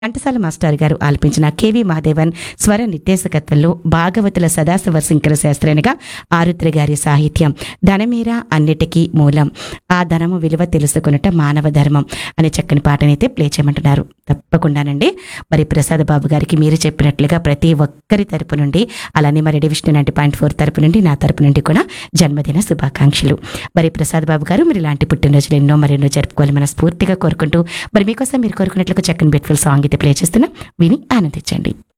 Ghantasala master గారు ఆలపించిన KV Mahadevan స్వర నిర్దేశకత్వంలో భాగవతుల సదాశివ శంకర శాస్త్రినిగా ఆరుద్ర గారి సాహిత్యం ధనమీర అన్నిటికీ మూలం ఆ ధనము విలువ తెలుసుకున్నట మానవ ధర్మం అనే చక్కని పాటనైతే ప్లే చేయమంటున్నారు తప్పకుండానండి మరి ప్రసాద్ బాబు గారికి మీరు చెప్పినట్లుగా ప్రతి ఒక్కరి తరపు నుండి అలానే మరి డివిజన్ నైన్టీ పాయింట్ ఫోర్ తరపు నుండి నా తరపు నుండి కూడా జన్మదిన శుభాకాంక్షలు మరి ప్రసాద్ బాబు గారు మరి ఇలాంటి పుట్టినరోజులు ఎన్నో మరెన్నో జరుపుకోవాలి మన స్ఫూర్తిగా కోరుకుంటూ మరి మీకోసం మీరు కోరుకున్నట్లుగా చక్కని బ్యూటిఫుల్ సాంగ్ అయితే ప్లే చేస్తున్నా విని ఆనందించండి